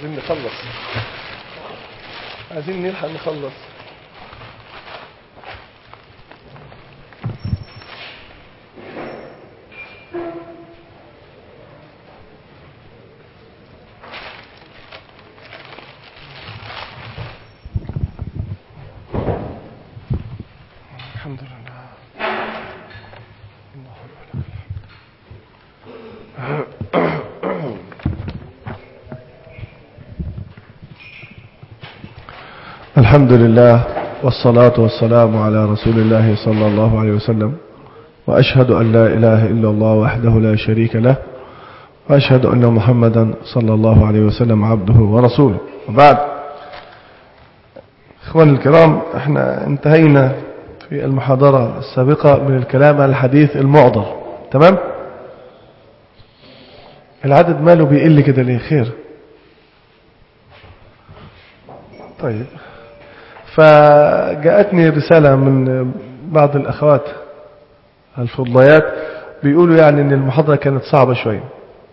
عايزين نخلص عايزين نلحق نخلص الحمد لله الله أكبر. الحمد لله والصلاة والسلام على رسول الله صلى الله عليه وسلم وأشهد أن لا إله إلا الله وحده لا شريك له وأشهد أن محمدا صلى الله عليه وسلم عبده ورسوله وبعد إخواني الكرام احنا انتهينا في المحاضرة السابقة من الكلام عن الحديث المعضل تمام العدد ماله بيقل كده ليه خير طيب فجاءتني رسالة من بعض الأخوات الفضليات بيقولوا يعني ان المحاضرة كانت صعبة شوية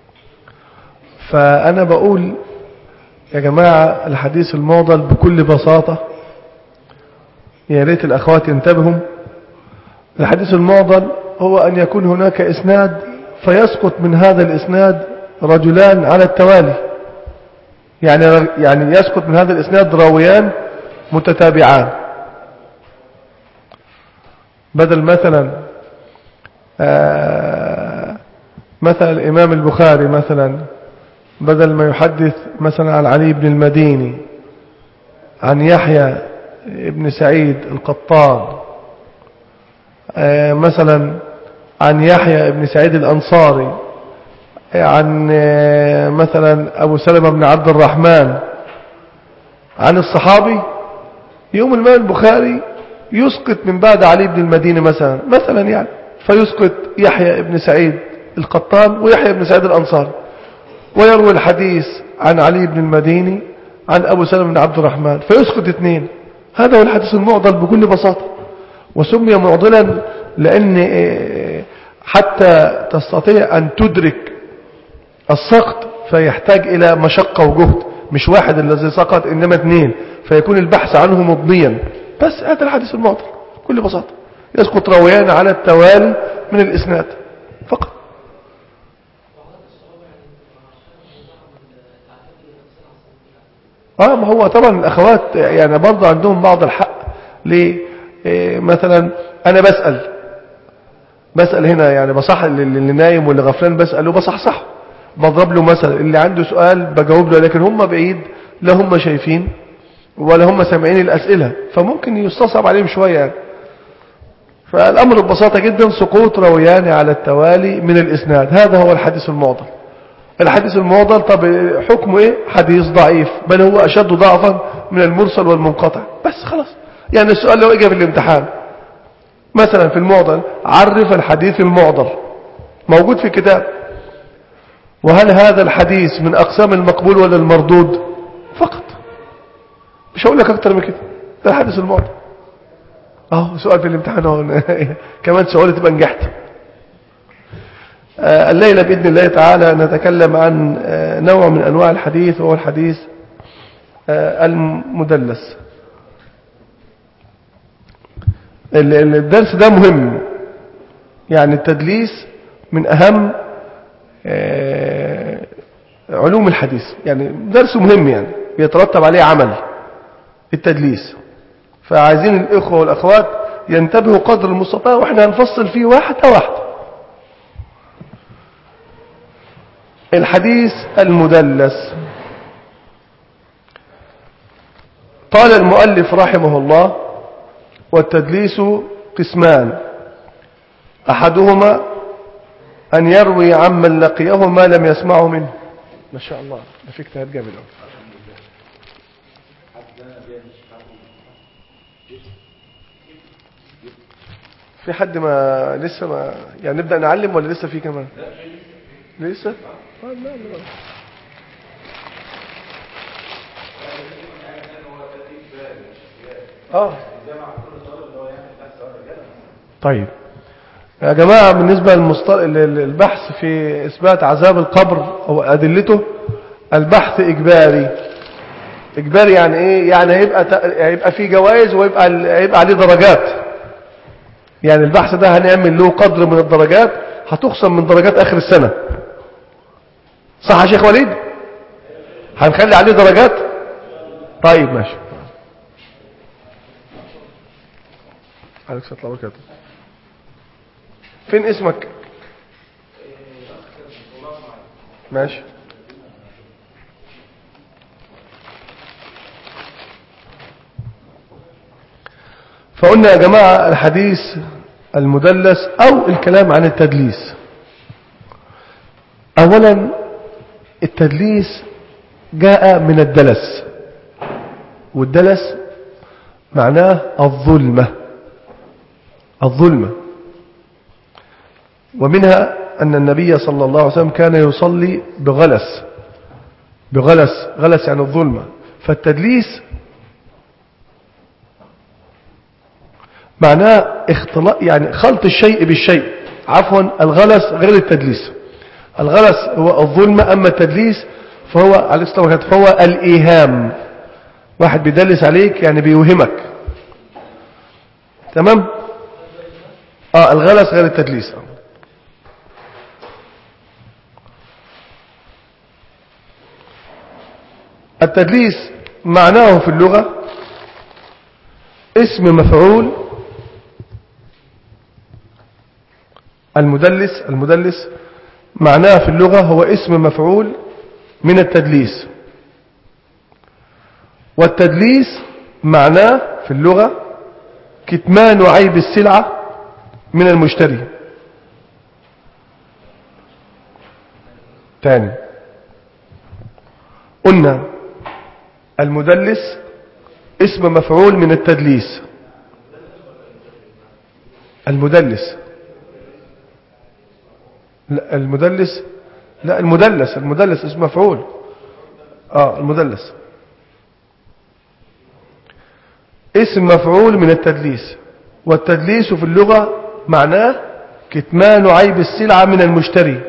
فأنا بقول يا جماعة الحديث المعضل بكل بساطة يا ريت الأخوات ينتبهوا الحديث المعضل هو أن يكون هناك إسناد فيسقط من هذا الإسناد رجلان على التوالي يعني يعني يسقط من هذا الإسناد راويان متتابعان بدل مثلا آه مثلا الإمام البخاري مثلا بدل ما يحدث مثلا عن علي بن المديني عن يحيى ابن سعيد القطان آه مثلا عن يحيى ابن سعيد الأنصاري عن آه مثلا أبو سلمة بن عبد الرحمن عن الصحابي يوم الإمام البخاري يسقط من بعد علي بن المدينة مثلا مثلا يعني فيسقط يحيى ابن سعيد القطان ويحيى ابن سعيد الأنصاري ويروي الحديث عن علي بن المديني عن أبو سلمة بن عبد الرحمن فيسقط اثنين هذا هو الحديث المعضل بكل بساطة وسمي معضلا لأن حتى تستطيع أن تدرك السقط فيحتاج إلى مشقة وجهد مش واحد الذي سقط إنما اثنين فيكون البحث عنه مضنيا بس هذا الحديث المعضل بكل بساطة يسقط رويان على التوالي من الإسناد فقط اه ما هو طبعا الاخوات يعني برضه عندهم بعض الحق ليه إيه مثلا انا بسأل بسأل هنا يعني بصح اللي نايم واللي غفلان بسأله بصحصحه بضرب له مثلا اللي عنده سؤال بجاوب له لكن هم بعيد لا هم شايفين ولا هم سامعين الأسئلة فممكن يستصعب عليهم شوية يعني فالأمر ببساطة جدا سقوط رويان على التوالي من الإسناد هذا هو الحديث المعضل الحديث المعضل طب حكمه ايه حديث ضعيف بل هو أشد ضعفا من المرسل والمنقطع بس خلاص يعني السؤال لو اجى في الامتحان مثلا في المعضل عرف الحديث المعضل موجود في كتاب وهل هذا الحديث من أقسام المقبول ولا المردود فقط مش هقول لك أكتر من كده ده الحديث المعضل اهو سؤال في الامتحان اهو كمان سؤال تبقى نجحت الليلة بإذن الله تعالى نتكلم عن نوع من أنواع الحديث وهو الحديث المدلس الدرس ده مهم يعني التدليس من أهم علوم الحديث يعني درس مهم يعني يترتب عليه عمل التدليس فعايزين الإخوة والأخوات ينتبهوا قدر المستطاع وإحنا هنفصل فيه واحدة واحدة الحديث المدلس قال المؤلف رحمه الله والتدليس قسمان أحدهما أن يروي عمن لقيه ما لم يسمعه منه ما شاء الله ده في اجتهاد جامد في حد ما لسه ما يعني نبدأ نعلم ولا لسه في كمان لسه آه لا لا اه طيب يا جماعة بالنسبة للبحث في إثبات عذاب القبر أو أدلته البحث إجباري إجباري يعني إيه يعني هيبقى هيبقى في جوائز ويبقى هيبقى عليه درجات يعني البحث ده هنعمل له قدر من الدرجات هتخصم من درجات آخر السنة صح يا شيخ وليد هنخلي عليه درجات طيب ماشي عليك السلام وبركاته فين اسمك ماشي فقلنا يا جماعة الحديث المدلس أو الكلام عن التدليس أولا التدليس جاء من الدلس والدلس معناه الظلمة الظلمة ومنها أن النبي صلى الله عليه وسلم كان يصلي بغلس بغلس غلس يعني الظلمة فالتدليس معناه اختلاط يعني خلط الشيء بالشيء عفوا الغلس غير التدليس الغلس هو الظلمة أما التدليس فهو عليه الصلاة والسلام فهو الإيهام واحد بيدلس عليك يعني بيوهمك تمام اه الغلس غير التدليس التدليس معناه في اللغة اسم مفعول المدلس المدلس معناه في اللغة هو اسم مفعول من التدليس والتدليس معناه في اللغة كتمان عيب السلعة من المشتري تاني قلنا المدلس اسم مفعول من التدليس المدلس لا المدلس لا المدلس المدلس اسم مفعول اه المدلس اسم مفعول من التدليس والتدليس في اللغة معناه كتمان عيب السلعة من المشتري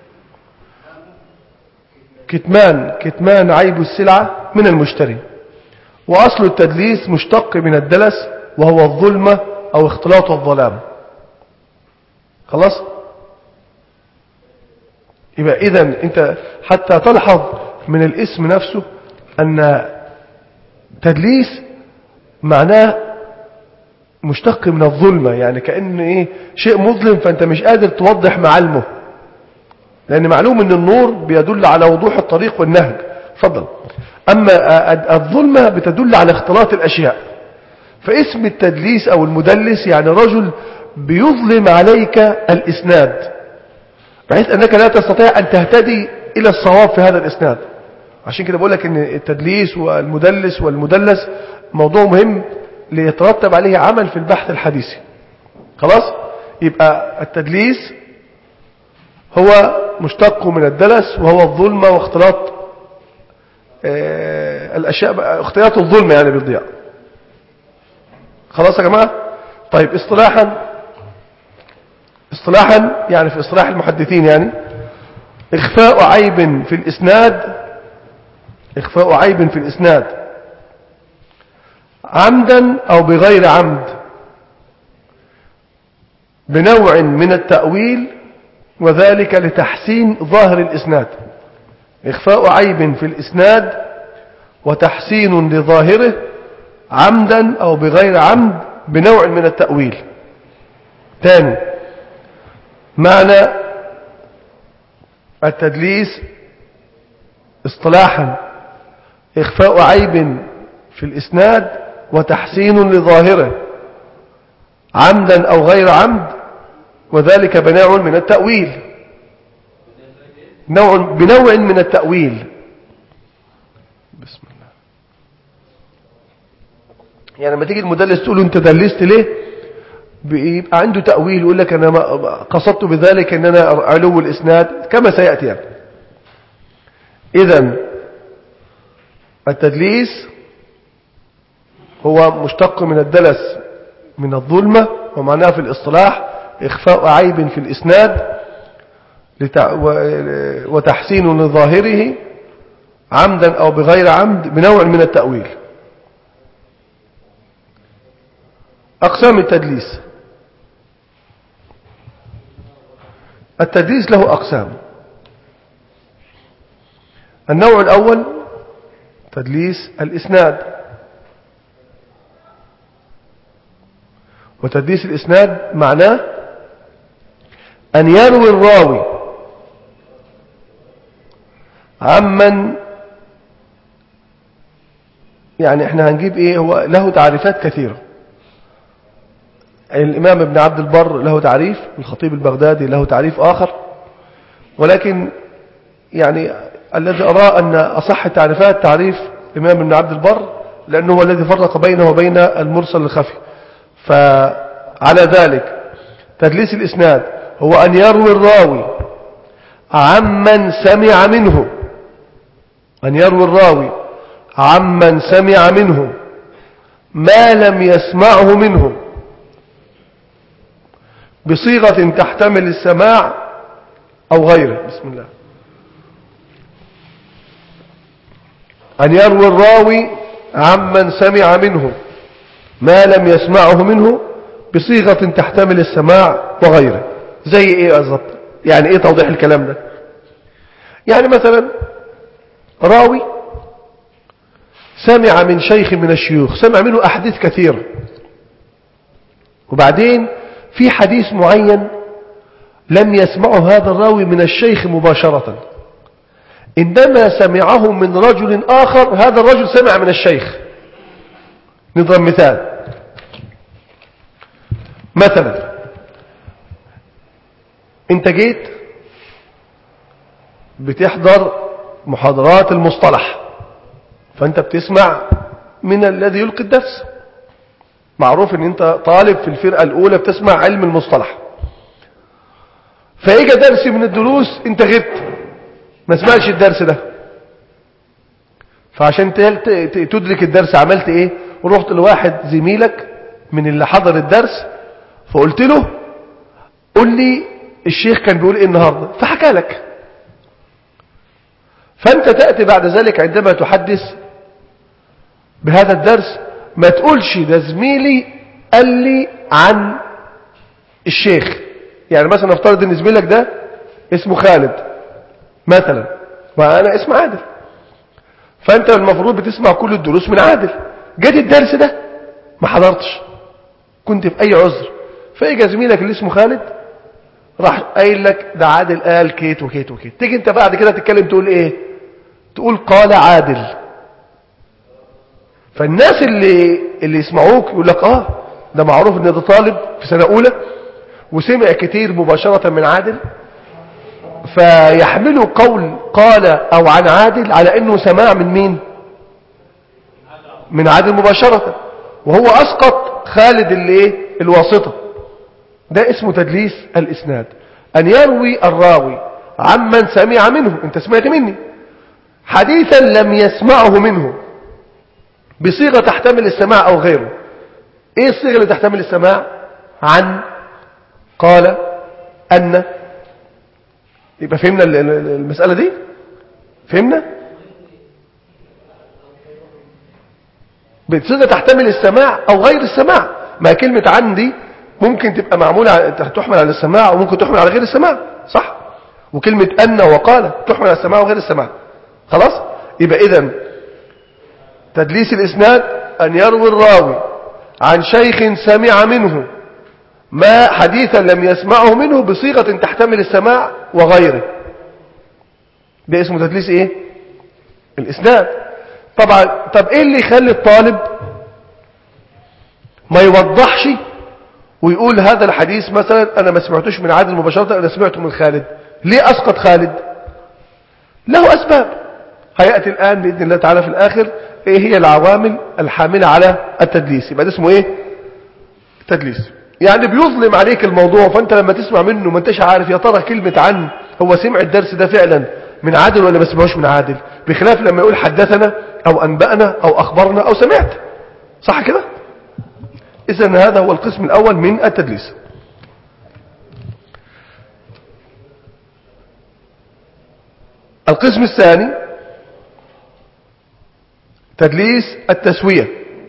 كتمان كتمان عيب السلعة من المشتري وأصل التدليس مشتق من الدلس وهو الظلمة أو اختلاط الظلام خلاص يبقى إذا أنت حتى تلحظ من الاسم نفسه أن تدليس معناه مشتق من الظلمة يعني كأن إيه شيء مظلم فأنت مش قادر توضح معالمه لأن معلوم أن النور بيدل على وضوح الطريق والنهج فضل أما الظلمة بتدل على اختلاط الأشياء فاسم التدليس أو المدلس يعني رجل بيظلم عليك الإسناد بحيث أنك لا تستطيع أن تهتدي إلى الصواب في هذا الإسناد عشان كده بقول لك أن التدليس والمدلس والمدلس موضوع مهم ليترتب عليه عمل في البحث الحديثي خلاص يبقى التدليس هو مشتق من الدلس وهو الظلمة واختلاط الأشياء اختلاط الظلمة يعني بالضياء خلاص يا جماعة طيب اصطلاحا اصطلاحا يعني في اصطلاح المحدثين يعني اخفاء عيب في الاسناد اخفاء عيب في الاسناد عمدا او بغير عمد بنوع من التأويل وذلك لتحسين ظاهر الاسناد اخفاء عيب في الاسناد وتحسين لظاهره عمدا او بغير عمد بنوع من التأويل ثاني معنى التدليس اصطلاحا إخفاء عيب في الإسناد وتحسين لظاهره عمدا أو غير عمد وذلك بنوع من التأويل نوع بنوع من التأويل بسم الله يعني لما تيجي المدلس تقول له انت دلست ليه بيبقى عنده تأويل يقول لك أنا قصدت بذلك أن أنا علو الإسناد كما سيأتي يعني. إذا التدليس هو مشتق من الدلس من الظلمة ومعناه في الاصطلاح إخفاء عيب في الإسناد وتحسين لظاهره عمدا أو بغير عمد بنوع من التأويل أقسام التدليس التدليس له أقسام النوع الأول تدليس الإسناد وتدليس الإسناد معناه أن يروي الراوي عمن يعني احنا هنجيب ايه هو له تعريفات كثيرة الإمام ابن عبد البر له تعريف الخطيب البغدادي له تعريف آخر ولكن يعني الذي أرى أن أصح التعريفات تعريف الإمام ابن عبد البر لأنه هو الذي فرق بينه وبين المرسل الخفي فعلى ذلك تدليس الإسناد هو أن يروي الراوي عمن سمع منه أن يروي الراوي عمن سمع منه ما لم يسمعه منه بصيغة تحتمل السماع أو غيره بسم الله أن يروي الراوي عمن سمع منه ما لم يسمعه منه بصيغة تحتمل السماع وغيره زي ايه بالظبط يعني ايه توضيح الكلام ده يعني مثلا راوي سمع من شيخ من الشيوخ سمع منه أحاديث كثيرة وبعدين في حديث معين لم يسمعه هذا الراوي من الشيخ مباشرة إنما سمعه من رجل آخر هذا الرجل سمع من الشيخ نضرب مثال مثلا انت جيت بتحضر محاضرات المصطلح فانت بتسمع من الذي يلقي الدرس معروف ان انت طالب في الفرقة الاولى بتسمع علم المصطلح فاجا درس من الدروس انت غبت ما سمعتش الدرس ده فعشان تدرك الدرس عملت ايه ورحت لواحد زميلك من اللي حضر الدرس فقلت له قل لي الشيخ كان بيقول ايه النهاردة فحكى لك فانت تأتي بعد ذلك عندما تحدث بهذا الدرس ما تقولش ده زميلي قال لي عن الشيخ يعني مثلا نفترض ان زميلك ده اسمه خالد مثلا وانا اسم عادل فانت المفروض بتسمع كل الدروس من عادل جيت الدرس ده ما حضرتش كنت في اي عذر فاجا زميلك اللي اسمه خالد راح قايل لك ده عادل قال كيت وكيت وكيت تيجي انت بعد كده تتكلم تقول ايه تقول قال عادل فالناس اللي اللي يسمعوك يقول لك اه ده معروف ان ده طالب في سنة اولى وسمع كتير مباشرة من عادل فيحملوا قول قال او عن عادل على انه سماع من مين من عادل مباشرة وهو اسقط خالد اللي ايه الواسطة ده اسمه تدليس الاسناد ان يروي الراوي عمن سمع منه انت سمعت مني حديثا لم يسمعه منه بصيغة تحتمل السماع او غيره ايه الصيغة اللي تحتمل السماع عن قال ان يبقى فهمنا المسألة دي فهمنا بصيغة تحتمل السماع او غير السماع ما كلمة عن دي ممكن تبقى معمولة تحمل على السماع وممكن تحمل على غير السماع صح وكلمة أن وقال تحمل على السماع وغير السماع خلاص يبقى إذا تدليس الإسناد أن يروي الراوي عن شيخ سمع منه ما حديثا لم يسمعه منه بصيغة تحتمل السماع وغيره ده اسمه تدليس ايه الاسناد طبعا طب ايه اللي يخلي الطالب ما يوضحش ويقول هذا الحديث مثلا انا ما سمعتوش من عادل مباشرة انا سمعته من خالد ليه اسقط خالد له اسباب هيأتي الان بإذن الله تعالى في الاخر ايه هي العوامل الحاملة على التدليس يبقى ده اسمه ايه تدليس يعني بيظلم عليك الموضوع فانت لما تسمع منه ما انتش عارف يا ترى كلمة عن هو سمع الدرس ده فعلا من عادل ولا ما سمعوش من عادل بخلاف لما يقول حدثنا او انبأنا او اخبرنا او سمعت صح كده اذا هذا هو القسم الاول من التدليس القسم الثاني تدليس التسوية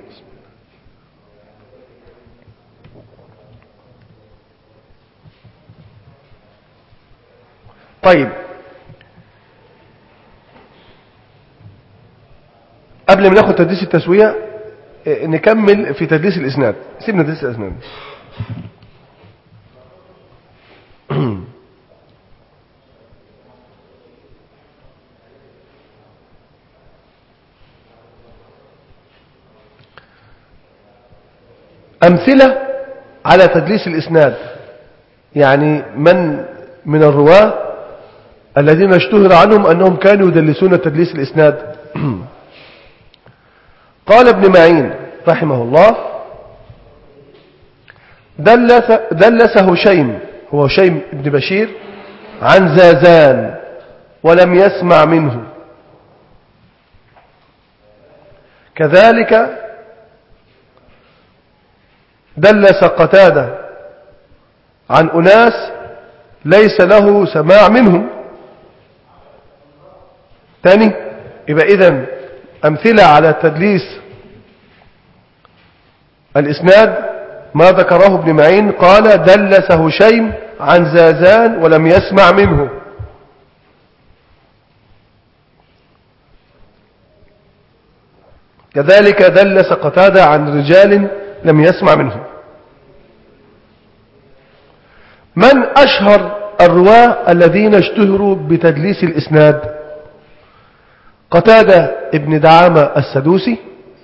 طيب قبل ما ناخد تدليس التسوية إيه، نكمل في تدليس الإسناد سيبنا تدليس الإسناد أمثلة على تدليس الإسناد يعني من من الرواة الذين اشتهر عنهم أنهم كانوا يدلسون تدليس الإسناد قال ابن معين رحمه الله دلس, دلس هشيم هو هشيم بن بشير عن زازان ولم يسمع منه كذلك دلس قتادة عن أناس ليس له سماع منهم تاني يبقى إذن أمثلة على تدليس الإسناد ما ذكره ابن معين قال دلس هشيم عن زازان ولم يسمع منه كذلك دلس قتادة عن رجال لم يسمع منه من أشهر الرواة الذين اشتهروا بتدليس الإسناد قتادة ابن دعامة السدوسي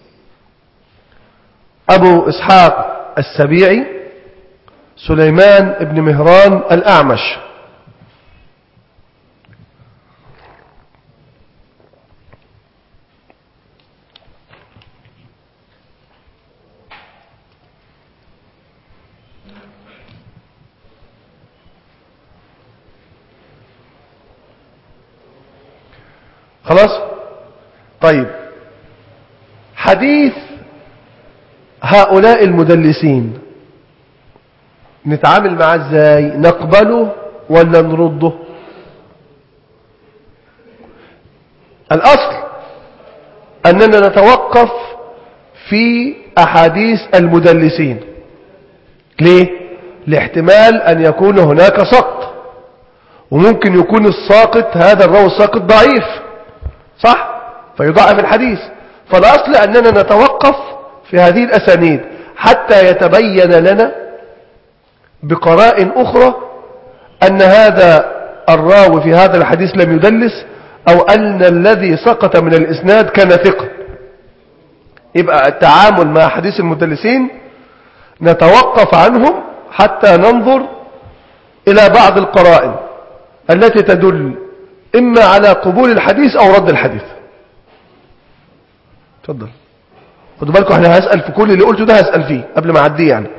أبو إسحاق السبيعي سليمان ابن مهران الأعمش خلاص طيب حديث هؤلاء المدلسين نتعامل معاه ازاي نقبله ولا نرده الأصل أننا نتوقف في أحاديث المدلسين ليه؟ لاحتمال أن يكون هناك سقط وممكن يكون الساقط هذا الراوي الساقط ضعيف صح؟ فيضعف الحديث فالأصل أننا نتوقف في هذه الأسانيد حتى يتبين لنا بقراء أخرى أن هذا الراوي في هذا الحديث لم يدلس أو أن الذي سقط من الإسناد كان ثقة يبقى التعامل مع حديث المدلسين نتوقف عنهم حتى ننظر إلى بعض القرائن التي تدل إما على قبول الحديث أو رد الحديث اتفضل خدوا بالكم احنا هسأل في كل اللي قلته ده هسأل فيه قبل ما اعديه يعني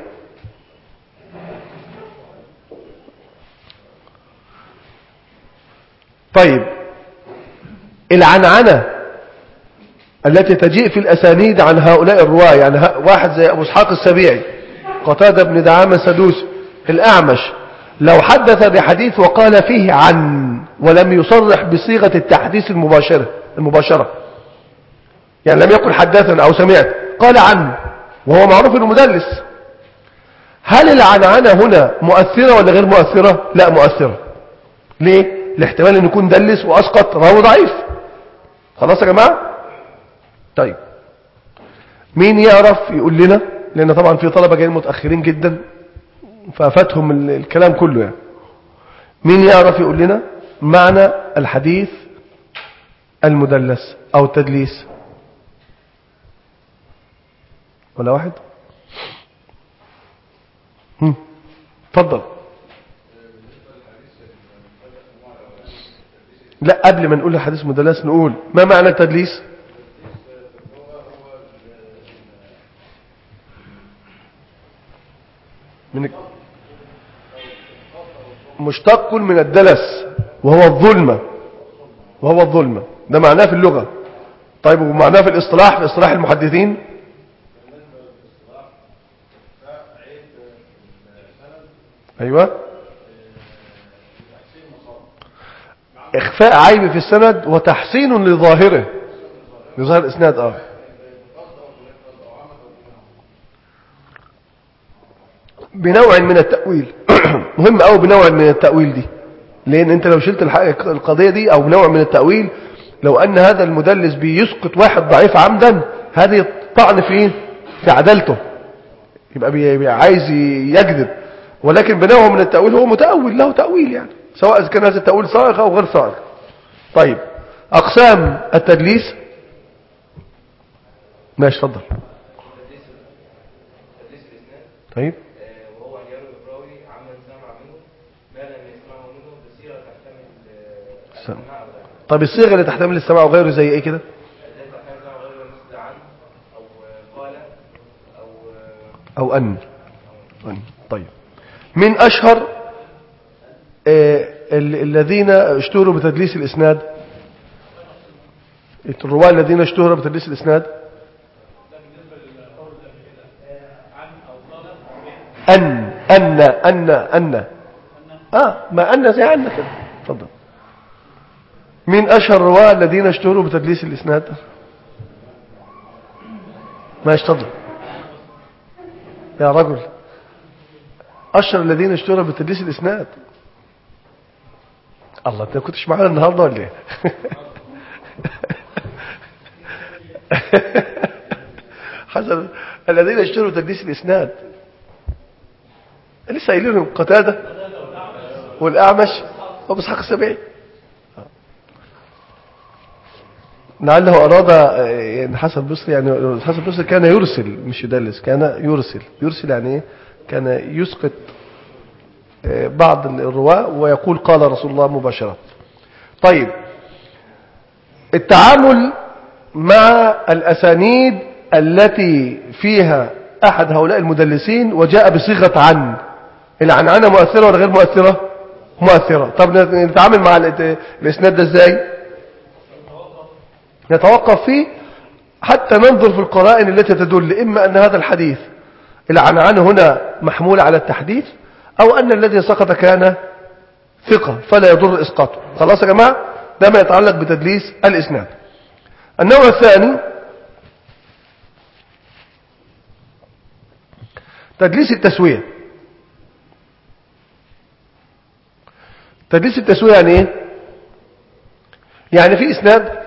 طيب العنعنة التي تجيء في الأسانيد عن هؤلاء الرواة يعني واحد زي أبو اسحاق السبيعي قتادة بن دعامة سدوس الأعمش لو حدث بحديث وقال فيه عن ولم يصرح بصيغة التحديث المباشرة المباشرة يعني لم يقل حدثنا أو سمعت قال عنه وهو معروف انه مدلس هل العنعنة هنا مؤثرة ولا غير مؤثرة لا مؤثرة ليه الاحتمال ان يكون دلس واسقط راوي ضعيف خلاص يا جماعة طيب مين يعرف يقول لنا لان طبعا في طلبة جايين متأخرين جدا فافاتهم الكلام كله يعني مين يعرف يقول لنا معنى الحديث المدلس او التدليس ولا واحد هم. تفضل لا قبل ما نقول الحديث مدلس نقول ما معنى التدليس من مشتق من الدلس وهو الظلمة وهو الظلمة ده معناه في اللغة طيب ومعناه في الاصطلاح في اصطلاح المحدثين أيوة إخفاء عيب في السند وتحسين لظاهره لظاهر الإسناد آه بنوع من التأويل مهم أو بنوع من التأويل دي لأن أنت لو شلت القضية دي أو بنوع من التأويل لو أن هذا المدلس بيسقط واحد ضعيف عمدا هذه طعن في في عدالته يبقى بي عايز يكذب ولكن بنوع من التأويل هو متأول له تأويل يعني سواء كان هذا التأويل صارخ أو غير صارخ طيب أقسام التدليس ماشي اتفضل طيب وهو ان يروي الراوي عمن سمع منه ما لم يسمعه منه بصيغه تحتمل سمع. السماع وغيره طب الصيغة اللي تحتمل السماع وغيره زي ايه كده زي تحتمل السماع وغيره مثل عن او قال او او ان أن. طيب من اشهر آه، ال- الذين اشتهروا بتدليس الاسناد الرواة الذين اشتهروا بتدليس الاسناد ان ان ان ان اه ما ان زي ان كده اتفضل من اشهر الرواة الذين اشتهروا بتدليس الاسناد ما اشتغل يا رجل أشهر الذين اشتهروا بتدليس الإسناد الله أنت كنتش معانا النهاردة ولا إيه حسن الذين اشتهروا بتدليس الإسناد لسه قايلين قتادة والأعمش وأبو إسحاق السبيعي لعله أراد آه، يعني حسن بصري يعني حسن بصري كان يرسل مش يدلس كان يرسل يرسل يعني إيه كان يسقط آه، بعض الرواة ويقول قال رسول الله مباشرة طيب التعامل مع الأسانيد التي فيها أحد هؤلاء المدلسين وجاء بصيغة عن العنعنة مؤثرة ولا غير مؤثرة مؤثرة طب نتعامل مع الإت- الإسناد ده إزاي نتوقف فيه حتى ننظر في القرائن التي تدل إما أن هذا الحديث العنعنة هنا محمول على التحديث أو أن الذي سقط كان ثقة فلا يضر إسقاطه خلاص يا جماعة ده ما يتعلق بتدليس الإسناد النوع الثاني تدليس التسوية تدليس التسوية يعني ايه يعني في اسناد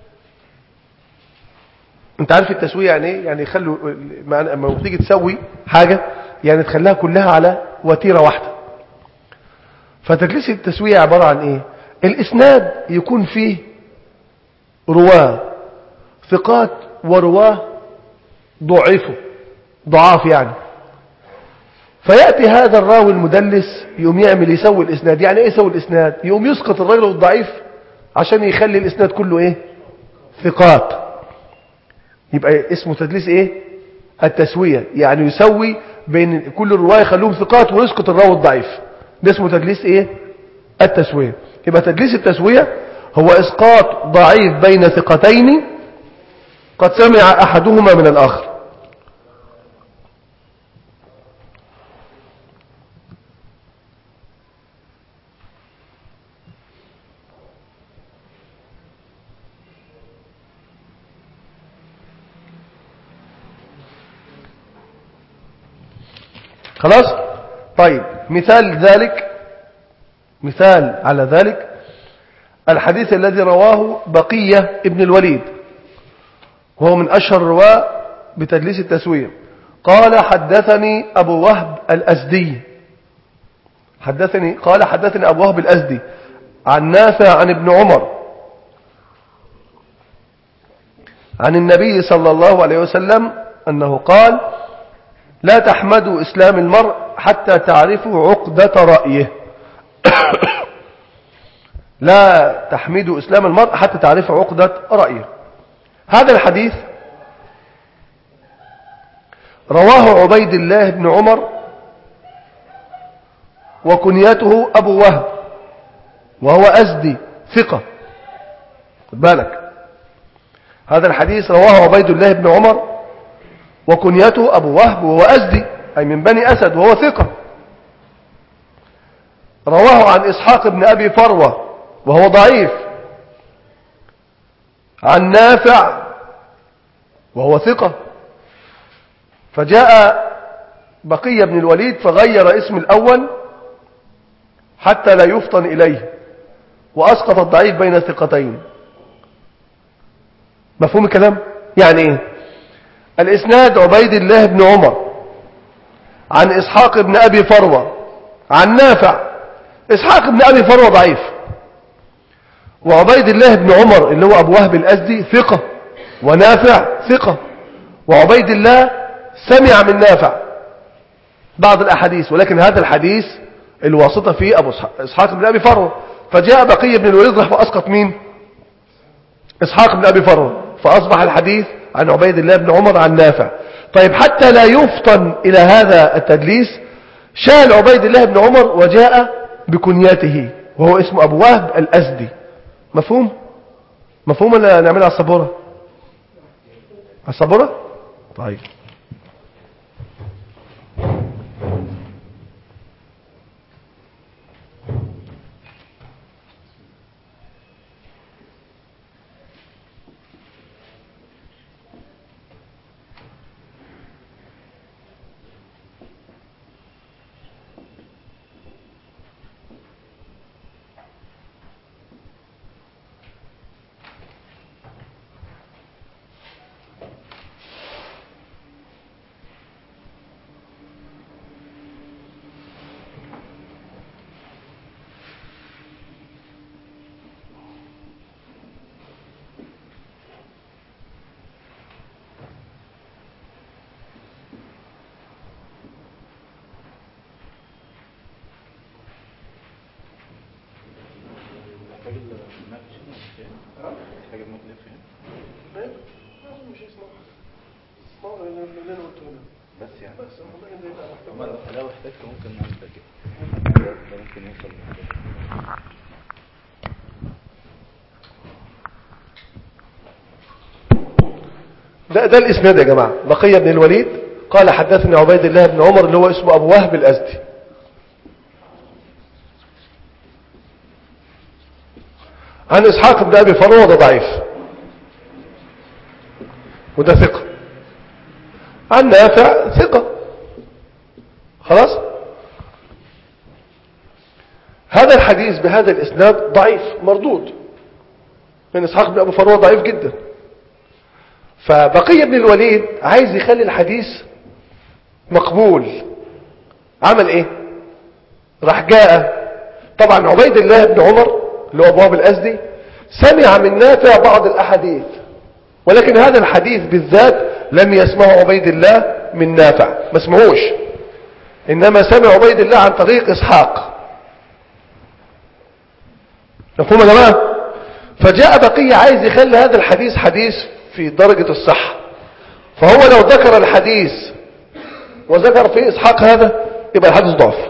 انت عارف التسوية يعني ايه يعني يخلوا لما تيجي تسوي حاجة يعني تخليها كلها على وتيرة واحدة فتدليس التسوية عبارة عن ايه الاسناد يكون فيه رواه ثقات ورواه ضعيفه ضعاف يعني فيأتي هذا الراوي المدلس يقوم يعمل يسوي الإسناد يعني إيه يسوي الإسناد يقوم يسقط الرجل الضعيف عشان يخلي الإسناد كله إيه ثقات يبقى اسمه تدليس إيه التسوية يعني يسوي بين كل الرواية يخلوهم ثقات ويسقط الراوي الضعيف ده اسمه تدليس إيه التسوية يبقى تدليس التسوية هو إسقاط ضعيف بين ثقتين قد سمع أحدهما من الآخر خلاص طيب مثال ذلك مثال على ذلك الحديث الذي رواه بقية ابن الوليد وهو من أشهر الرواة بتدليس التسوية قال حدثني أبو وهب الأزدي حدثني قال حدثني أبو وهب الأزدي عن نافع عن ابن عمر عن النبي صلى الله عليه وسلم أنه قال لا تحمدوا إسلام المرء حتى تعرفوا عقدة رأيه لا تحمدوا إسلام المرء حتى تعرفوا عقدة رأيه هذا الحديث رواه عبيد الله بن عمر وكنيته أبو وهب وهو أزدي ثقة خد بالك هذا الحديث رواه عبيد الله بن عمر وكنيته أبو وهب وهو أزدي أي من بني أسد وهو ثقة رواه عن إسحاق بن أبي فروة وهو ضعيف عن نافع وهو ثقة فجاء بقية بن الوليد فغير اسم الأول حتى لا يفطن إليه وأسقط الضعيف بين ثقتين مفهوم الكلام؟ يعني إيه؟ الإسناد عبيد الله بن عمر عن إسحاق بن أبي فروة عن نافع إسحاق بن أبي فروة ضعيف وعبيد الله بن عمر اللي هو أبو وهب الأزدي ثقة ونافع ثقة وعبيد الله سمع من نافع بعض الأحاديث ولكن هذا الحديث الواسطة فيه أبو إسحاق بن أبي فروة فجاء بقية بن الوليد راح فأسقط مين إسحاق بن أبي فروة فأصبح الحديث عن عبيد الله بن عمر عن نافع طيب حتى لا يفطن إلى هذا التدليس شال عبيد الله بن عمر وجاء بكنياته وهو اسمه أبو وهب الأزدي مفهوم مفهوم ولا نعملها على السبورة على السبورة طيب محتاج المناقش هنا محتاج المطلق فين بس يعني هما لو لو احتجت ممكن نعمل ده كده ده ممكن يوصل لحاجة. ده, ده الإسناد يا جماعة بقية بن الوليد قال حدثني عبيد الله بن عمر اللي هو اسمه أبو وهب الأزدي عن إسحاق بن أبي فروة ده ضعيف وده ثقة عن نافع ثقة خلاص هذا الحديث بهذا الإسناد ضعيف مردود من إسحاق بن أبي فروة ضعيف جدا فبقية بن الوليد عايز يخلي الحديث مقبول عمل ايه راح جاء طبعا عبيد الله بن عمر اللي هو ابواب الازدي سمع من نافع بعض الاحاديث ولكن هذا الحديث بالذات لم يسمعه عبيد الله من نافع ما اسمعوش انما سمع عبيد الله عن طريق اسحاق مفهوم يا جماعه فجاء بقية عايز يخلي هذا الحديث حديث في درجة الصحة فهو لو ذكر الحديث وذكر في إسحاق هذا يبقى الحديث ضعف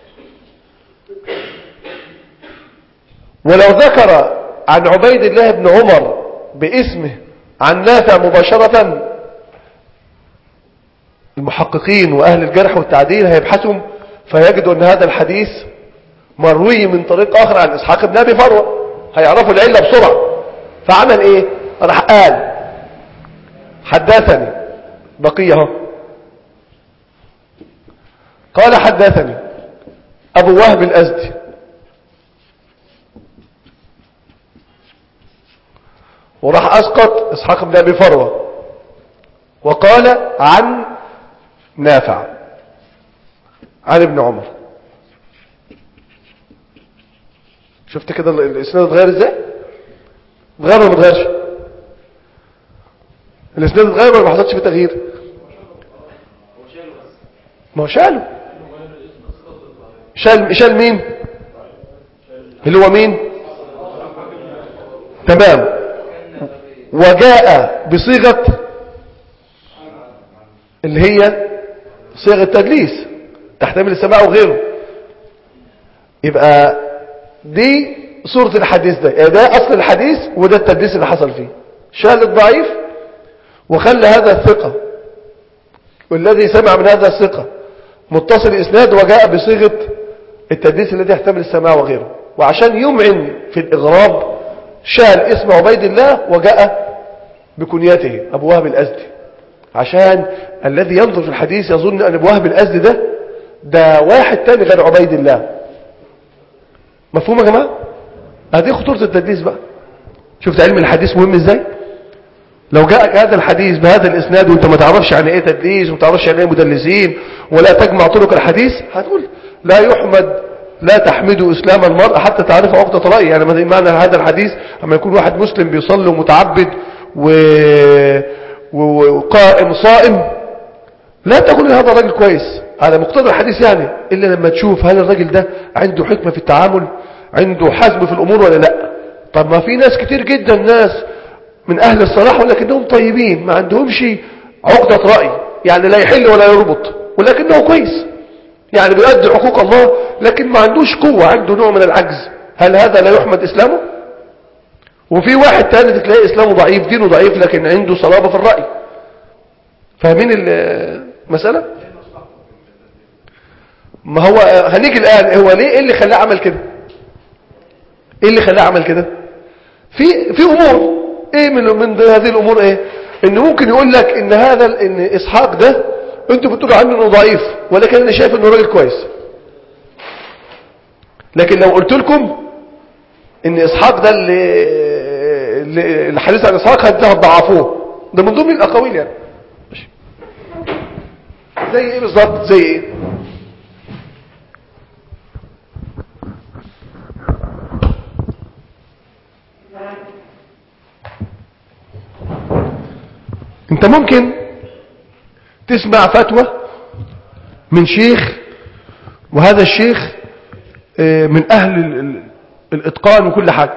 ولو ذكر عن عبيد الله بن عمر باسمه عن نافع مباشرة المحققين وأهل الجرح والتعديل هيبحثوا فيجدوا أن هذا الحديث مروي من طريق آخر عن إسحاق بن أبي فروة هيعرفوا العلة بسرعة فعمل إيه راح قال حدثني بقية اهو قال حدثني أبو وهب الأزدي وراح أسقط إسحاق بن أبي فروة وقال عن نافع عن ابن عمر شفت كده الإسناد اتغير ازاي اتغير ولا ما اتغيرش الاسناد اتغير ولا ما حصلش فيه تغيير ما هو شاله شال شال مين اللي هو مين تمام وجاء بصيغة اللي هي صيغة تدليس تحتمل السماع وغيره يبقى دي صورة الحديث ده يعني ده أصل الحديث وده التدليس اللي حصل فيه شال الضعيف وخلى هذا الثقة والذي سمع من هذا الثقة متصل الإسناد وجاء بصيغة التدليس الذي يحتمل السماع وغيره وعشان يمعن في الإغراب شال اسم عبيد الله وجاء بكنيته أبو وهب الأزدي عشان الذي ينظر في الحديث يظن أن أبو وهب الأزدي ده ده واحد تاني غير عبيد الله مفهوم يا جماعة هذه خطورة التدليس بقى شفت علم الحديث مهم ازاي لو جاءك هذا الحديث بهذا الاسناد وانت ما تعرفش عن ايه تدليس وما تعرفش عن ايه مدلسين ولا تجمع طرق الحديث هتقول لا يحمد لا تحمد اسلام المرء حتى تعرف عقدة رأي يعني مثلا معنى هذا الحديث لما يكون واحد مسلم بيصلي ومتعبد و... و- وقائم صائم لا تقول هذا الراجل كويس على مقتضى الحديث يعني إلا لما تشوف هل الراجل ده عنده حكمة في التعامل عنده حزم في الأمور ولا لا طب ما في ناس كتير جدا ناس من أهل الصلاح ولكنهم طيبين ما عندهمش عقدة رأي يعني لا يحل ولا يربط ولكنه كويس يعني بيؤدي حقوق الله لكن ما عندوش قوة عنده نوع من العجز هل هذا لا يحمد إسلامه وفي واحد تاني تلاقي إسلامه ضعيف دينه ضعيف لكن عنده صلابة في الرأي فاهمين المسألة ما هو هنيجي الآن هو ليه ايه اللي خلاه عمل كده ايه اللي خلاه عمل كده في في امور ايه من من هذه الامور ايه ان ممكن يقول لك ان هذا ال- ان اسحاق ده انتوا بتقولوا عنه انه ضعيف ولكن انا شايف انه راجل كويس لكن لو قلت لكم ان اسحاق ده اللي اللي- الحديث عن اسحاق هتضعفوه ده من ضمن الاقاويل يعني ماشي. زي ايه بالظبط زي ايه انت ممكن تسمع فتوى من شيخ وهذا الشيخ آه، من اهل ال- ال- الاتقان وكل حاجة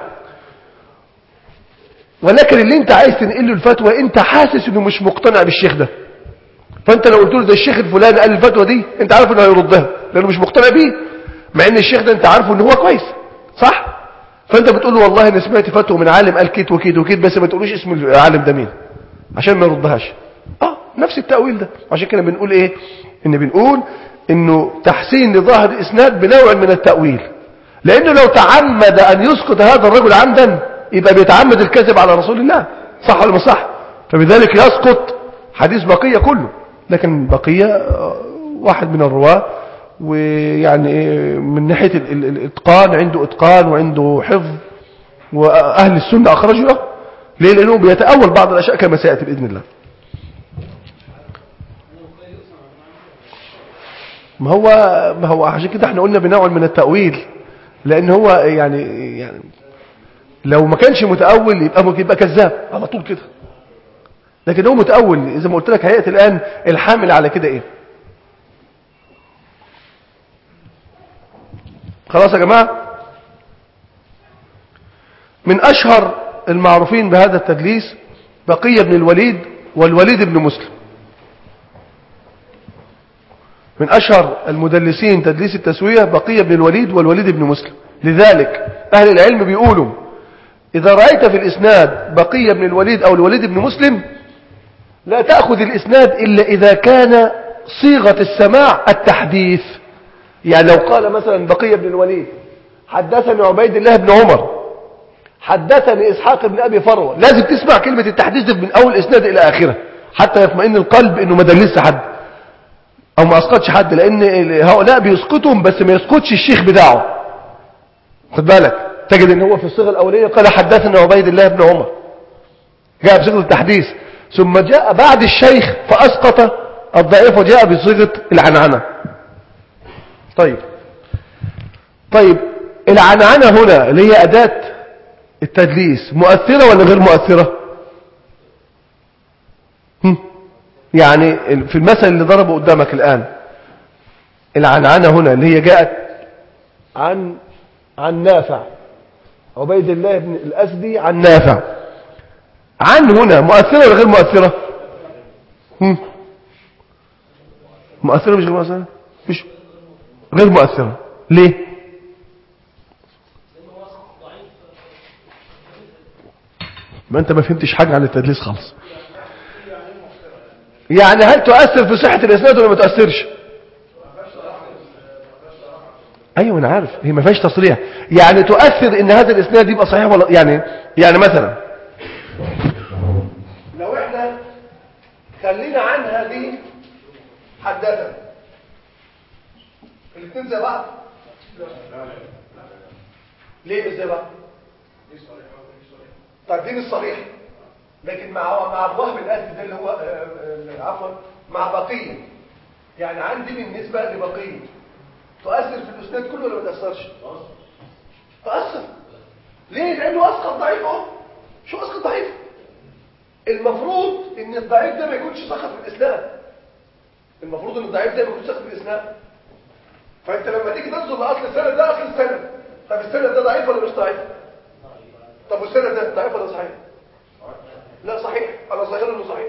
ولكن اللي انت عايز تنقله الفتوى انت حاسس انه مش مقتنع بالشيخ ده فانت لو قلت له ده الشيخ الفلاني قال الفتوى دي انت عارف انه هيردها لانه مش مقتنع بيه مع ان الشيخ ده انت عارفه ان هو كويس صح فانت بتقول له والله انا سمعت فتوى من عالم قال كيت وكيت وكيت بس ما تقولوش اسم العالم ده مين عشان ما يردهاش اه نفس التأويل ده عشان كده بنقول ايه ان بنقول انه تحسين لظاهر الاسناد بنوع من التأويل لانه لو تعمد ان يسقط هذا الرجل عمدا يبقى بيتعمد الكذب على رسول الله صح ولا مش صح فبذلك يسقط حديث بقية كله لكن بقية آه، واحد من الرواة ويعني إيه، من ناحية ال- ال- الاتقان عنده اتقان وعنده حفظ واهل السنة اخرجوا له ليه لانه بيتأول بعض الاشياء كما سيأتي باذن الله ما هو ما هو عشان كده احنا قلنا بنوع من التأويل لان هو يعني يعني لو ما كانش متأول يبقى ممكن يبقى كذاب على طول كده لكن هو متأول زي ما قلت لك هيئة الآن الحامل على كده ايه خلاص يا جماعة من أشهر المعروفين بهذا التدليس بقية بن الوليد والوليد بن مسلم من أشهر المدلسين تدليس التسوية بقية بن الوليد والوليد بن مسلم لذلك أهل العلم بيقولوا إذا رأيت في الإسناد بقية بن الوليد أو الوليد بن مسلم لا تأخذ الإسناد إلا إذا كان صيغة السماع التحديث يعني لو قال مثلا بقية بن الوليد حدثني عبيد الله بن عمر حدثني إسحاق بن أبي فروة لازم تسمع كلمة التحديث دي من أول إسناد إلى آخره حتى يطمئن القلب إنه ما دلسش حد أو ما أسقطش حد لأن هؤلاء بيسقطهم بس ما يسقطش الشيخ بتاعه خد بالك تجد ان هو في الصيغه الاوليه قال حدثنا عبيد الله بن عمر جاء بصيغه التحديث ثم جاء بعد الشيخ فاسقط الضعيف وجاء بصيغه العنعنه طيب طيب العنعنه هنا اللي هي اداه التدليس مؤثره ولا غير مؤثره هم؟ يعني في المثل اللي ضربه قدامك الان العنعنه هنا اللي هي جاءت عن عن نافع عبيد الله بن الأسدي عن نافع عن هنا مؤثرة ولا غير مؤثرة هم؟ مؤثرة مش غير مؤثرة مش غير مؤثرة ليه ما انت ما فهمتش حاجة عن التدليس خالص يعني هل تؤثر في صحة الإسناد ولا ما تؤثرش ايوه انا عارف هي ما فيهاش تصريح يعني تؤثر ان هذا الاسناد يبقى صحيح ولا يعني يعني مثلا لو احنا خلينا عن هذه حدثنا الاثنين زي بعض ليه مش زي بعض طيب دين الصريح لكن مع مع الوهم الاسد ده اللي هو آه، آه، عفوا مع بقيه يعني عندي بالنسبه لبقيه تؤثر في الاسناد كله ولا ما تاثرش تاثر ليه لانه اسقط ضعيف اهو شو اسقط ضعيف المفروض ان الضعيف ده ما يكونش سقط في الاسلام المفروض ان الضعيف ده ما يكونش سقط في الاسلام فانت لما تيجي تنظر لاصل السند ده اصل السند طب السند ده ضعيف ولا مش ضعيف طب والسند ده ضعيف ولا صحيح لا صحيح على ظاهر انه صحيح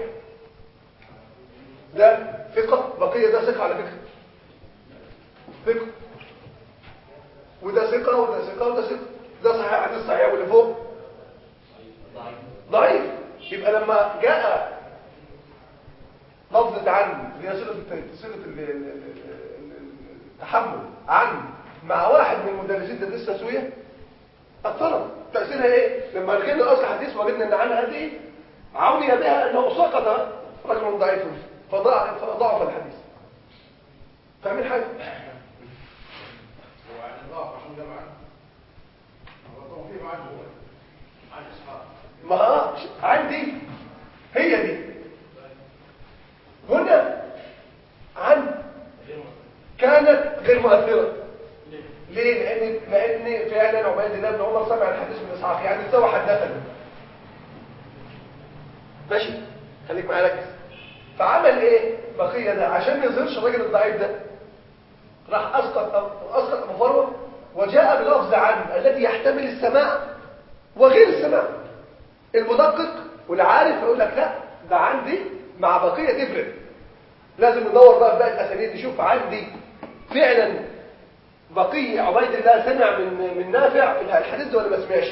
ده ثقة بقية ده ثقة على فكرة ثقة وده ثقة وده ثقة وده ثقة ده صحيح حديث صحيح واللي فوق ضعيف يبقى لما جاء لفظة عن اللي هي صيغة الت- صيغة ال- ال- ال- ال- التحمل عن مع واحد من المدرسين تدريس التسوية اضطرب تأثيرها ايه لما رجعنا الاصل حديث وجدنا ان عنها هذه عوني بها انه سقط رجل ضعيف فضاع فضعف الحديث فاهمين حاجه ما آه، عندي هي دي هنا عن كانت غير مؤثره ليه لان لان فعلا عبيد الله بن عمر سمع الحديث من اسحاق يعني سوى حدثنا ماشي خليك معايا ركز فعمل ايه بقيه ده عشان ما يظهرش الراجل الضعيف ده راح اسقط اسقط ابو فروه وجاء بلفظ عن الذي يحتمل السماع وغير السماع المدقق والعارف يقول لك لا ده عندي مع بقيه تفرق لازم ندور بقى في باقي الاسانيد نشوف عندي فعلا بقي عبيد الله سمع من من نافع الحديث ده ولا ما سمعش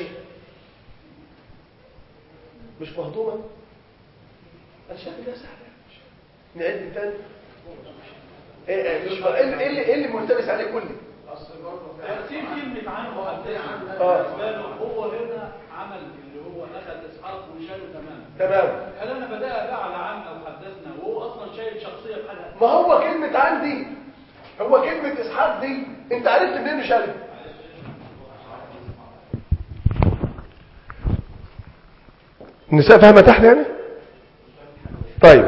مش مهضومه انا شايف ده سهل نعد تاني ايه إيه، مش م- ايه اللي- ايه اللي- ايه اللي ملتبس عليه كله ترتيب كلمة عنه حدثنا آه. بالنسبة له هو هنا عمل اللي هو أخذ إسحاق وشاله تماما تمام هل أنا بدأ بقى على عن أو حدثنا وهو أصلا شايل شخصية بحالها ما هو كلمة عندي هو كلمة اسحاق دي انت عرفت منين مش عارف النساء فاهمة تحت يعني طيب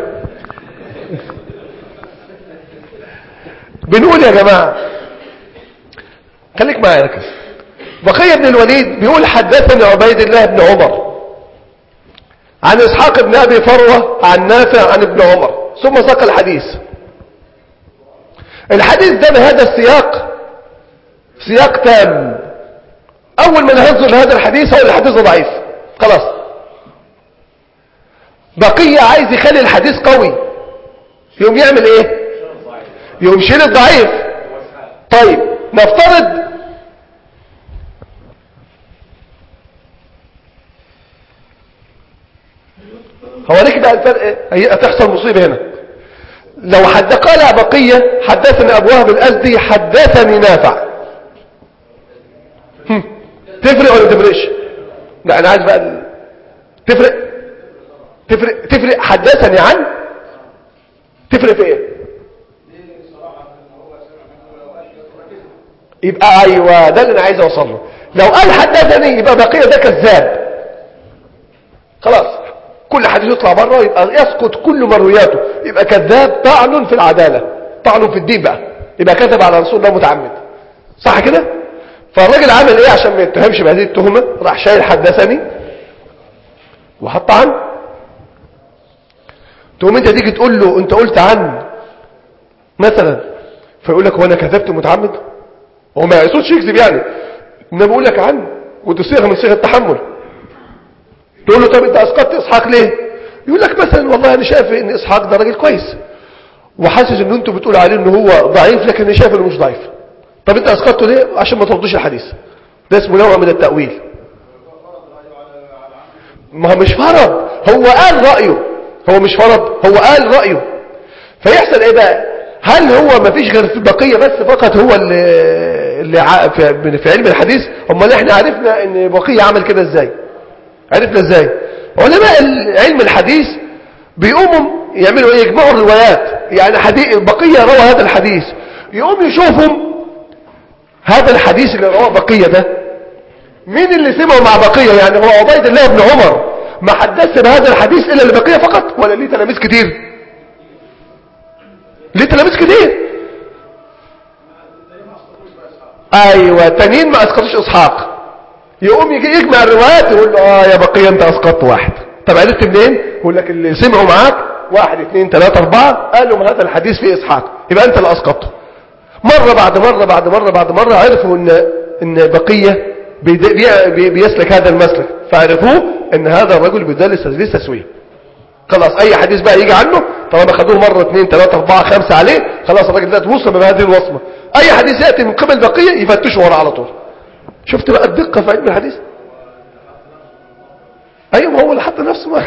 بنقول يا جماعة خليك معايا ركز بقية بن الوليد بيقول حدثني عبيد الله بن عمر عن اسحاق بن ابي فروه عن نافع عن ابن عمر ثم ساق الحديث الحديث ده بهذا السياق سياق تام اول ما نهزر لهذا الحديث هو الحديث ده ضعيف خلاص بقية عايز يخلي الحديث قوي يقوم يعمل ايه يقوم شيل الضعيف طيب نفترض هوريك بقى الفرق إيه؟ هي هتحصل مصيبة هنا لو حد قال بقية حدثني أبو وهب الأزدي حدثني نافع هم. تفرق ولا تفرقش لا أنا عايز بقى ال- تفرق تفرق تفرق حدثني عن تفرق في ايه يبقى ايوه ده اللي انا عايز اوصل له لو قال حدثني يبقى بقيه ده كذاب خلاص كل حديث يطلع بره يبقى يسقط كل مروياته يبقى كذاب طعن في العداله طعن في الدين بقى يبقى كذب على رسول الله متعمد صح كده فالراجل عمل ايه عشان ما يتهمش بهذه التهمه راح شايل حدثني وحط عن تقوم انت تيجي تقول له انت قلت عن مثلا فيقول لك هو انا كذبت متعمد هو ما يقصدش يكذب يعني انما بقول لك عن ودي صيغه من صيغ التحمل تقول له طب انت اسقطت اسحاق ليه يقول لك مثلا والله انا شايف ان اسحاق ده راجل كويس وحاسس ان انتوا بتقولوا عليه ان هو ضعيف لكن انا شايف انه مش ضعيف طب انت اسقطته ليه عشان ما تردوش الحديث ده اسمه نوع من التاويل ما هو مش فرض هو قال رايه هو مش فرض هو قال رايه فيحصل ايه بقى هل هو ما فيش غير في البقيه بس فقط هو اللي اللي ع- في في علم الحديث امال احنا عرفنا ان بقيه عمل كده ازاي عرفنا ازاي علماء ال- علم الحديث بيقوموا يعملوا ايه يجمعوا الروايات يعني حديث بقية روى هذا الحديث يقوم يشوفوا هذا الحديث اللي رواه بقية ده مين اللي سمعه مع بقية يعني هو عبيد الله بن عمر ما حدثش بهذا الحديث الا لبقية فقط ولا ليه تلاميذ كتير ليه تلاميذ كتير ايوه تانيين ما اسقطوش اسحاق يقوم يجي يجمع الروايات يقول له اه يا بقية انت اسقطت واحد طب عرفت منين يقول لك اللي سمعوا معاك واحد اثنين ثلاثة اربعة قالوا من هذا الحديث فيه اسحاق يبقى انت اللي اسقطته مرة بعد مرة بعد مرة بعد مرة عرفوا ان ان بقية بيد- بي- بي- بيسلك هذا المسلك فعرفوه ان هذا الرجل بيدلس تدليس تسويه خلاص اي حديث بقى يجي عنه طالما خدوه مرة اثنين ثلاثة اربعة خمسة عليه خلاص الراجل ده توصل بهذه الوصمة اي حديث يأتي من قبل بقية يفتشوا وراه على طول شفت بقى الدقة في علم الحديث ايوه ما هو اللي حط نفسه ما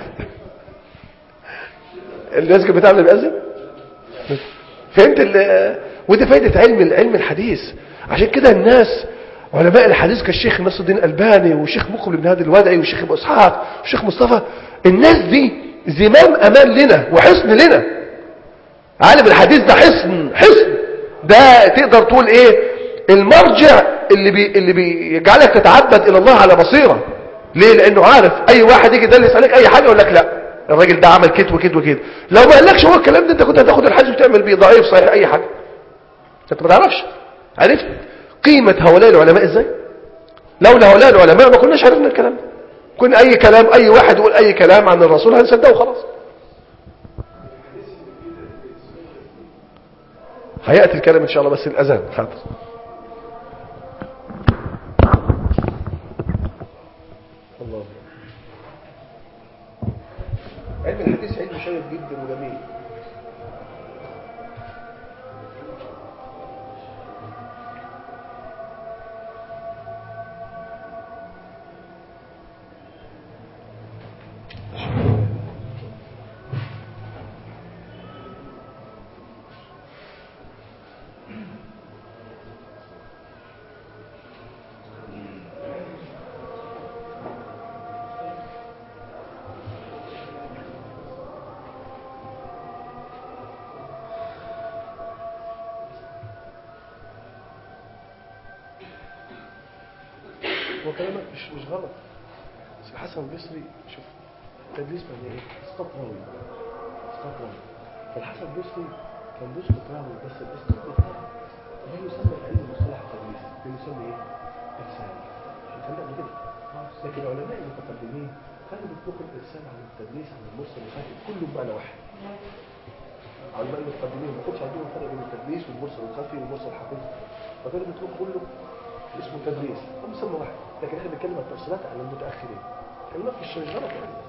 المسجد بتاعنا اللي بيأذن فهمت ال ودي فايدة علم علم الحديث عشان كده الناس علماء الحديث كالشيخ نصر الدين الألباني والشيخ مقبل بن هادي الودعي والشيخ ابو اسحاق والشيخ مصطفى الناس دي زمام امان لنا وحصن لنا عالم الحديث ده حصن حصن ده تقدر تقول ايه المرجع اللي بي اللي بيجعلك تتعبد الى الله على بصيره ليه لانه عارف اي واحد يجي يدلس عليك اي حاجه يقول لك لا الراجل ده عمل كده وكده وكده لو ما قالكش هو الكلام ده انت كنت هتاخد الحديث وتعمل بيه ضعيف صحيح اي حاجه انت ما تعرفش عرفت قيمه هؤلاء العلماء ازاي لولا هؤلاء العلماء ما كناش عرفنا الكلام ده كنا اي كلام اي واحد يقول اي كلام عن الرسول هنصدقه خلاص هياتي الكلام ان شاء الله بس الاذان حاضر الله علم الحديث علم شيق جدا وجميل هو كلامك مش مش غلط بس الحسن البصري شوف تدليس معناه ايه؟ اسقاط راوي اسقاط راوي فالحسن البصري كان بيسقط راوي بس الاسقاط بتاعه ده يسمى في علم مصطلح التدليس ده يسمى ايه؟ ارسال عشان كان قبل كده لكن العلماء المتقدمين كانوا بيطلقوا الارسال عن التدليس عن المرسل الخفي كله بمعنى واحد العلماء المتقدمين ما كانش عندهم فرق بين التدليس والمرسل الخفي والمرسل الحقيقي فكانوا بيطلقوا كله اسمه تدليس هو مسمى واحد لكن احنا بنتكلم عن التفصيلات عن المتاخرين كلمات مش مش غلط يعني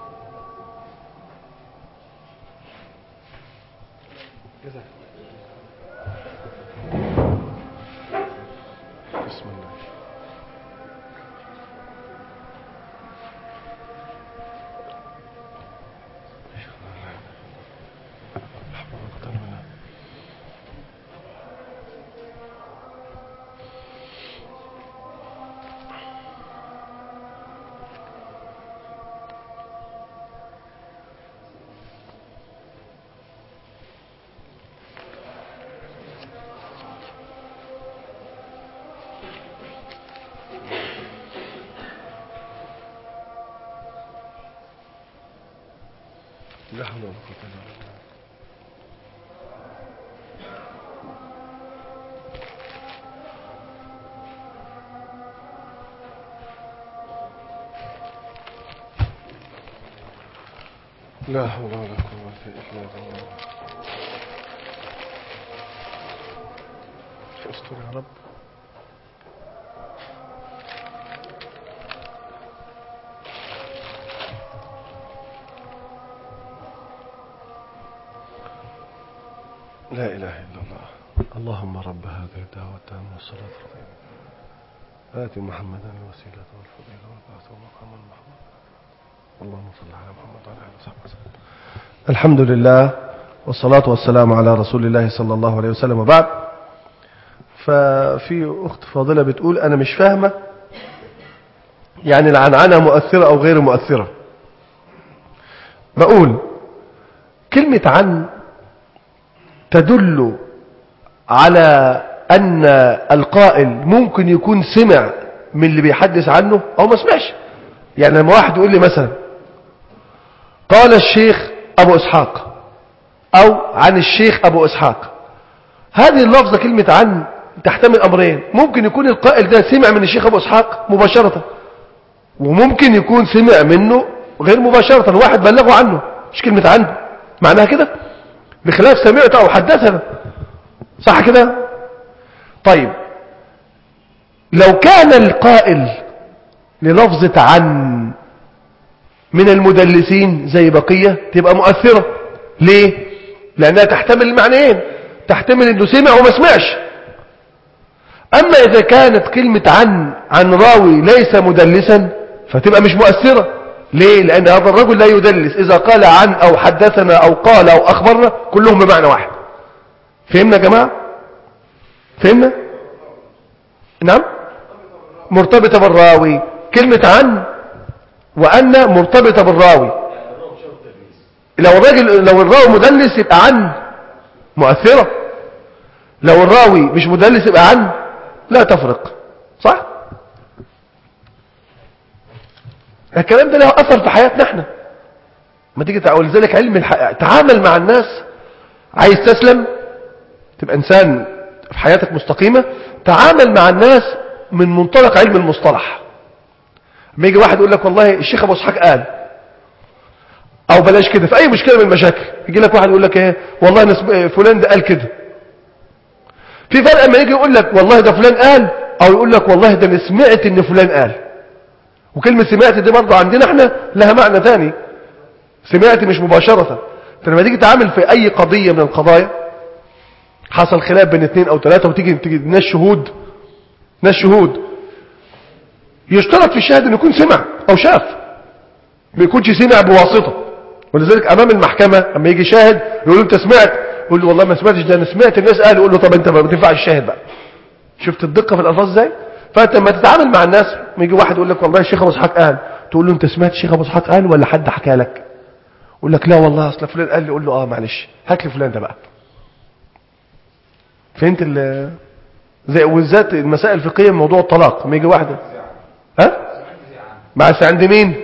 جزاك بسم الله لا حول ولا قوة إلا بالله لا حول ولا قوة إلا بالله استر يا رب لا إله إلا الله اللهم رب هذه الدعوة التامة والصلاة القيمة آت محمدا الوسيلة والفضيلة والبعث ومقام المحمود اللهم صل على محمد وعلى آله وصحبه وسلم الحمد لله والصلاة والسلام على رسول الله صلى الله عليه وسلم وبعد ففي أخت فاضلة بتقول أنا مش فاهمة يعني العنعنة مؤثرة أو غير مؤثرة بقول كلمة عن تدل على أن القائل ممكن يكون سمع من اللي بيحدث عنه أو ما سمعش يعني لما واحد يقول لي مثلا قال الشيخ أبو إسحاق أو عن الشيخ أبو إسحاق هذه اللفظة كلمة عن تحتمل أمرين ممكن يكون القائل ده سمع من الشيخ أبو إسحاق مباشرة وممكن يكون سمع منه غير مباشرة واحد بلغه عنه مش كلمة عنه معناها كده بخلاف سمعت أو حدثنا صح كده طيب لو كان القائل للفظة عن من المدلسين زي بقية تبقى مؤثرة ليه لأنها تحتمل المعنيين تحتمل انه سمع وما سمعش اما اذا كانت كلمة عن عن راوي ليس مدلسا فتبقى مش مؤثرة ليه لان هذا الرجل لا يدلس اذا قال عن او حدثنا او قال او اخبرنا كلهم بمعنى واحد فهمنا يا جماعة فهمنا نعم مرتبطة بالراوي كلمة عن وأن مرتبطة بالراوي لو الراجل لو الراوي مدلس يبقى عن مؤثرة لو الراوي مش مدلس يبقى عن لا تفرق صح الكلام ده له أثر في حياتنا احنا ما تيجي تقول ذلك علم الح... تعامل مع الناس عايز تسلم تبقى إنسان في حياتك مستقيمة تعامل مع الناس من منطلق علم المصطلح لما يجي واحد يقول لك والله الشيخ ابو اسحاق قال او بلاش كده في اي مشكله من المشاكل يجي لك واحد يقول لك ايه والله أنا سم- فلان ده قال كده في فرق اما يجي يقول لك والله ده فلان قال او يقول لك والله ده انا سمعت ان فلان قال وكلمه سمعت دي برضه عندنا احنا لها معنى ثاني سمعت مش مباشره انت لما تيجي تتعامل في اي قضيه من القضايا حصل خلاف بين اثنين او ثلاثه وتيجي تيجي ناس شهود ناس شهود يشترط في الشاهد انه يكون سمع او شاف ما يكونش سمع بواسطه ولذلك امام المحكمه اما يجي شاهد يقول له انت سمعت يقول له والله ما سمعتش ده انا سمعت الناس قالوا يقول له طب انت ما بتنفعش الشاهد بقى شفت الدقه في الالفاظ ازاي فانت لما تتعامل مع الناس ما يجي واحد يقول لك والله الشيخ ابو اسحاق قال تقول له انت سمعت الشيخ ابو اسحاق قال ولا حد حكى لك يقول لك لا والله اصل فلان قال لي يقول له اه معلش هات لي فلان ده بقى فهمت ال زي وبالذات المسائل الفقهيه من موضوع الطلاق لما يجي واحد ها بس عند مين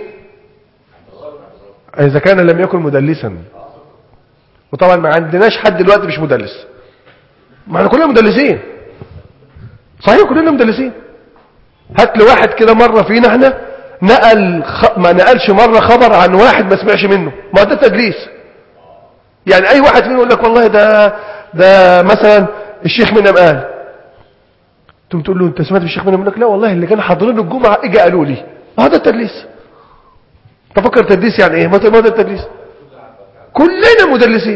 اذا كان لم يكن مدلسا وطبعا ما عندناش حد دلوقتي مش مدلس ما احنا كلنا مدلسين صحيح كلنا مدلسين هات لي واحد كده مره فينا احنا نقل خ... ما نقلش مره خبر عن واحد ما سمعش منه ما ده تدليس يعني اي واحد فينا يقول لك والله ده ده مثلا الشيخ منهم قال تقوم تقول له انت سمعت الشيخ منهم يقول لك لا والله اللي كانوا حاضرين الجمعه اجى قالوا لي هذا التدليس تفكر تدليس يعني ايه ما ده التدليس كلنا مدلسين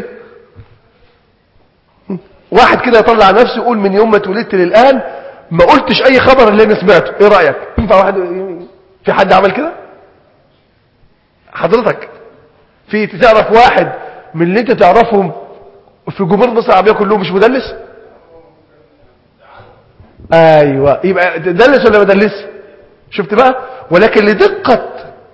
واحد كده يطلع نفسه يقول من يوم ما اتولدت للان ما قلتش اي خبر اللي انا سمعته ايه رايك ينفع واحد في حد عمل كده حضرتك في تعرف واحد من اللي انت تعرفهم في جمهور مصر العربيه كلهم مش مدلس ايوه يبقى دلس ولا ما دلس شفت بقى ولكن لدقه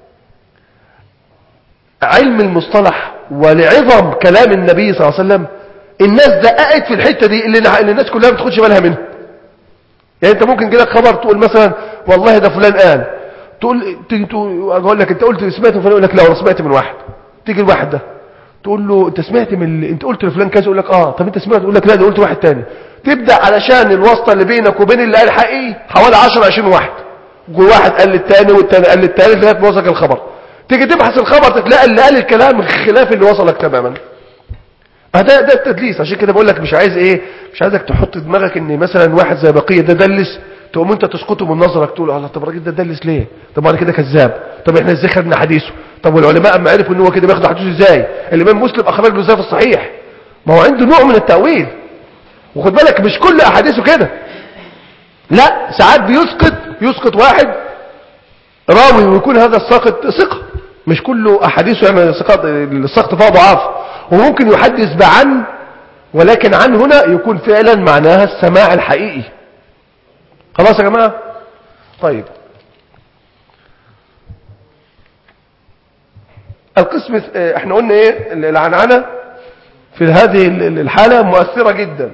علم المصطلح ولعظم كلام النبي صلى الله عليه وسلم الناس دققت في الحته دي اللي اللي الناس كلها ما بتاخدش بالها منها يعني انت ممكن يجيلك خبر تقول مثلا والله ده فلان قال تقول تيجي تقول اقول لك انت قلت سمعت من فلان يقول لك لا انا سمعت من واحد تيجي الواحد ده تقول له انت سمعت من ال... انت قلت لفلان كذا يقول لك اه طب انت سمعت يقول لك لا ده قلت واحد تاني تبدا علشان الواسطه اللي بينك وبين اللي قال حقيقي حوالي 10 20 واحد كل واحد قال للتاني والتاني قال للتالت لغايه ما وصلك الخبر تيجي تبحث الخبر تلاقي اللي قال الكلام خلاف اللي وصلك تماما ده ده التدليس عشان كده بقول لك مش عايز ايه مش عايزك تحط دماغك ان مثلا واحد زي بقيه ده دلس تقوم انت تسقطه من نظرك تقول الله طب الراجل ده دلس ليه طب انا كده كذاب طب احنا ازاي خدنا حديثه طب والعلماء اما عرفوا ان هو كده بياخد حديثه ازاي الامام مسلم اخرج له ازاي في الصحيح ما هو عنده نوع من التاويل وخد بالك مش كل احاديثه كده لا ساعات بيسقط يسقط واحد راوي ويكون هذا الساقط ثقه مش كله احاديثه يعني سقط السقط فيها ضعاف وممكن يحدث بعن ولكن عن هنا يكون فعلا معناها السماع الحقيقي خلاص يا جماعة طيب القسم احنا قلنا ايه العنعنة في هذه ال- ال- الحالة مؤثرة جدا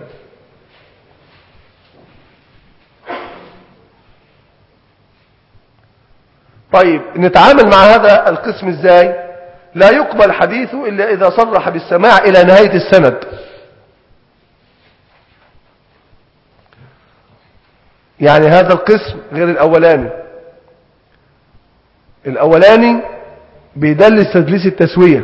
طيب نتعامل مع هذا القسم ازاي لا يقبل حديثه إلا إذا صرح بالسماع إلى نهاية السند يعني هذا القسم غير الأولاني الأولاني بيدلس تدليس التسوية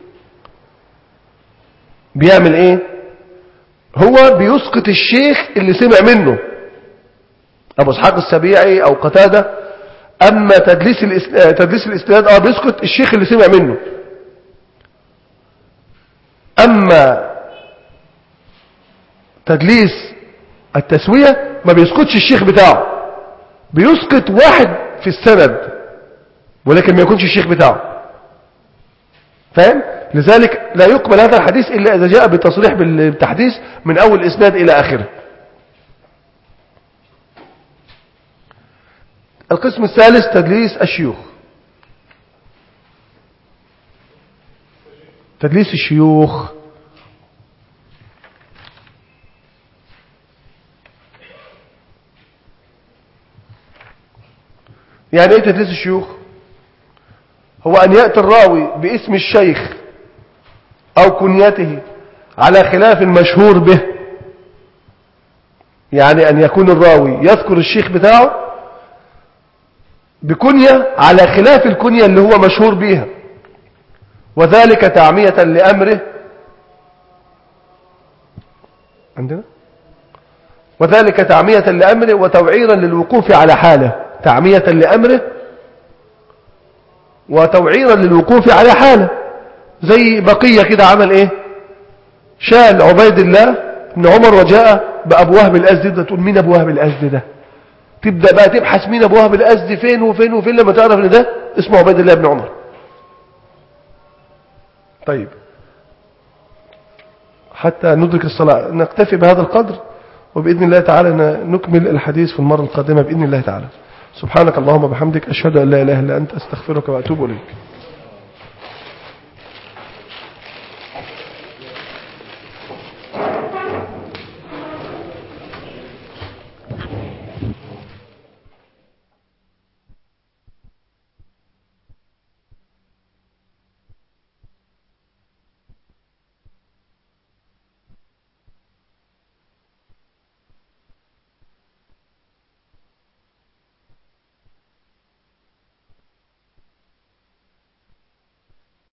بيعمل ايه هو بيسقط الشيخ اللي سمع منه ابو اسحاق السبيعي او قتادة اما تدليس الإس- آه، تدليس الاسناد اه بيسقط الشيخ اللي سمع منه اما تدليس التسوية ما بيسقطش الشيخ بتاعه بيسقط واحد في السند ولكن ما يكونش الشيخ بتاعه فاهم لذلك لا يقبل هذا الحديث إلا إذا جاء بتصريح بالتحديث من أول إسناد إلى آخره القسم الثالث تدليس الشيوخ تدليس الشيوخ يعني ايه تدليس الشيوخ هو أن يأتي الراوي باسم الشيخ أو كنيته على خلاف المشهور به يعني أن يكون الراوي يذكر الشيخ بتاعه بكنية على خلاف الكنية اللي هو مشهور بيها وذلك تعمية لأمره عندنا وذلك تعمية لأمره وتوعيرا للوقوف على حاله تعمية لأمره وتوعيرا للوقوف على حاله زي بقية كده عمل ايه شال عبيد الله بن عمر وجاء بأبو وهب الأزدي ده تقول مين أبو وهب الأزدي ده تبدأ بقى تبحث مين أبو وهب الأزدي فين وفين وفين لما تعرف ان ده اسمه عبيد الله بن عمر طيب حتى ندرك الصلاة نكتفي بهذا القدر وبإذن الله تعالى نكمل الحديث في المرة القادمة بإذن الله تعالى سبحانك اللهم وبحمدك أشهد أن لا إله إلا أنت أستغفرك وأتوب إليك